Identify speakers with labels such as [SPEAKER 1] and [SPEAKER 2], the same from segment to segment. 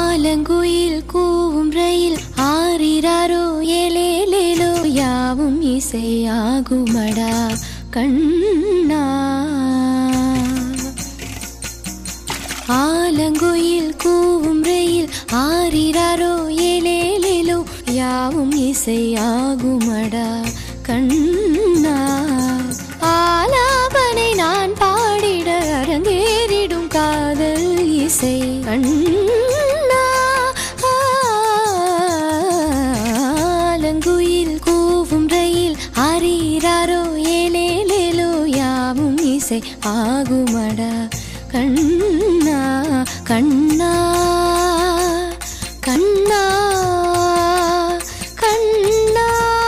[SPEAKER 1] ஆலங்குயில் கூவும் ரயில் ஆரிராரோ ஏலேலேலோ யாவும் இசையாகுமடா கண்ணா ஆலங்குயில் கூவும் ரயில் ஆரிராரோ ஏலேலேலோ யாவும் இசையாகுமடா கண்ணா ஆலாபனை நான் பாடிட அரங்கேறிடும் காதல் இசை கண்ணா ஆலங்குயில் கூவும் ரயில் ஆரீராரோ ஏலேலேலோ யாவும் இசை ஆகுமடா கண்ணா கண்ணா கண்ணா கண்ணா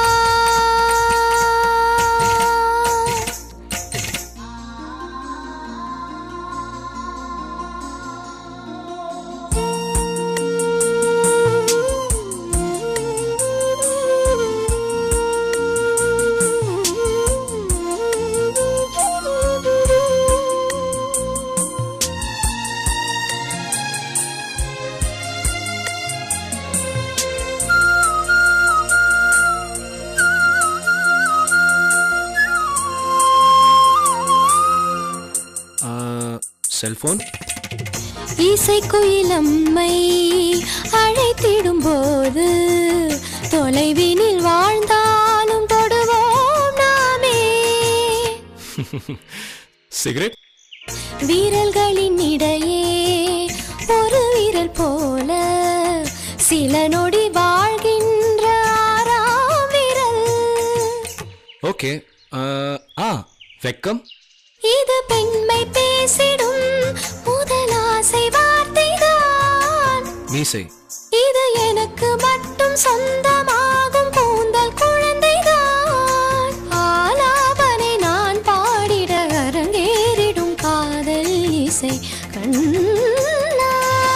[SPEAKER 2] செல்போன்
[SPEAKER 1] இசைக்குயிலம்மை அழைத்திடும் போது தொலைவினில் வாழ்ந்தாலும் தொடுவோம் நாமே
[SPEAKER 2] சிகரெட்
[SPEAKER 1] வீரல்களின் இடையே ஒரு வீரல் போல சில நொடி வாழ்கின்ற ஆறாம் விரல்
[SPEAKER 2] ஓகே ஆ வெக்கம்
[SPEAKER 1] இது பெண்மை பேசிடும் முதல் ஆசை வார்த்தைதான்
[SPEAKER 2] மீசை
[SPEAKER 1] இது எனக்கு மட்டும் சொந்தமாகும் கூந்தல் குழந்தைதான் ஆலாபனை நான் பாடிட அரங்கேறிடும் காதல் இசை கண்ணா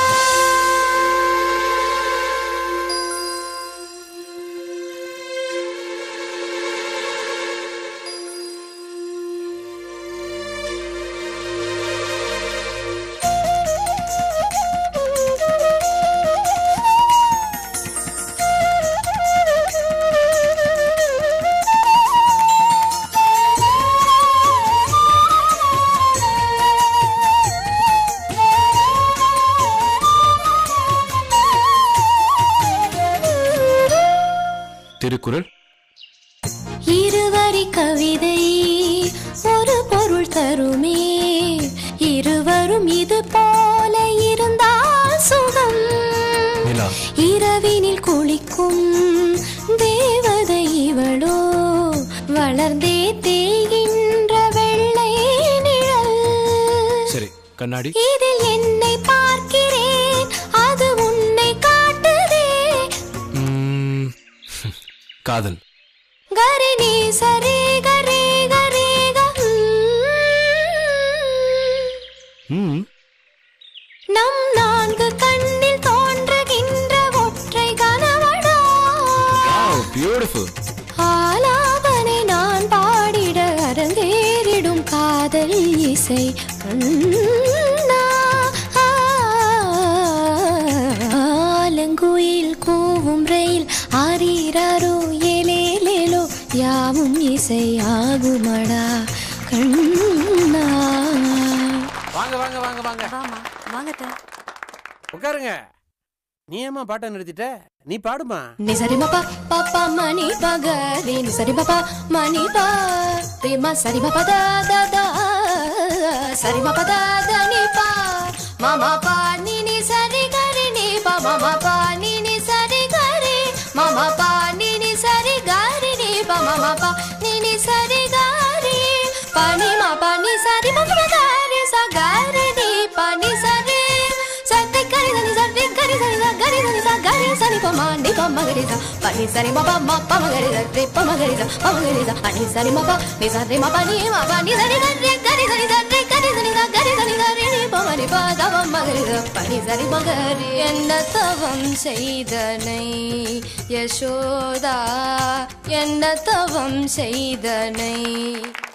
[SPEAKER 2] திருக்குறள்
[SPEAKER 1] இருவரி கவிதை ஒரு பொருள் தருமே இருவரும் இது போல இருந்தால் சுகம்
[SPEAKER 2] நிலா
[SPEAKER 1] இரவினில் குளிக்கும் தேவதை இவளோ வளர்ந்தே தேய்கின்ற வெள்ளை நிழல்
[SPEAKER 2] சரி கண்ணாடி
[SPEAKER 1] இதில் என்னை பார்க்கிறேன் அது உன்னை காட்டுதே
[SPEAKER 2] ம், காதல்
[SPEAKER 1] கரி நீ சரி கரி கரி க ம்.
[SPEAKER 2] ம்
[SPEAKER 1] நம் நான்கு கண்ணில் தோன்றுகின்ற ஒற்றை கனவடா
[SPEAKER 2] பியூட்டிஃபுல்
[SPEAKER 1] ஆலாபனை நான் பாடிட அரங்கேறிடும் காதல் இசை கண்ணா ஆலங்குயில் கூவும் ரயில் ஆரீராரோ ஏலேலேலோ யாவும் இசை ஆகுமடா கண்ணா
[SPEAKER 3] வாங்க வாங்க வாங்க வாங்க
[SPEAKER 4] வாமா வாங்கத்த
[SPEAKER 3] உட்காருங்க நீ ஏமா பாட்டை நிறுத்திட்ட நீ பாடுமா
[SPEAKER 1] ni sari ma pa pa pa ma ni pa ga re ni sari ma pa ma ni pa re ma sari ma pa da da da sari ma pa da da ni pa ma ma pa ni ni sari ga re ni pa ma ma pa ni ni sari ga re ma ma pa ni ni sari ga re ni pa ma ma pa ni ni sari ga re pa ni ma pa ni sari ma pa ga re sa ga re ni pa ni sari சத்தை கரி சனி சரி கரி சனி ச கரி சனி ச கரி சனி ப மா நி ப ம கரி ச ப நி சரி ம ப ம ப ம கரி ச ரி ப ம கரி ச ப ம கரி ச ப நி சரி ம ப நி ச ரி ம ப நி ம ப நி சரி க ரி கரி சனி ச ரி கரி சனி ச கரி சனி ச ரி நி ப ம நி ப த ப ம கரி ச ப நி சரி ம கரி என்ன தவம் செய்தனை யசோதா என்ன தவம் செய்தனை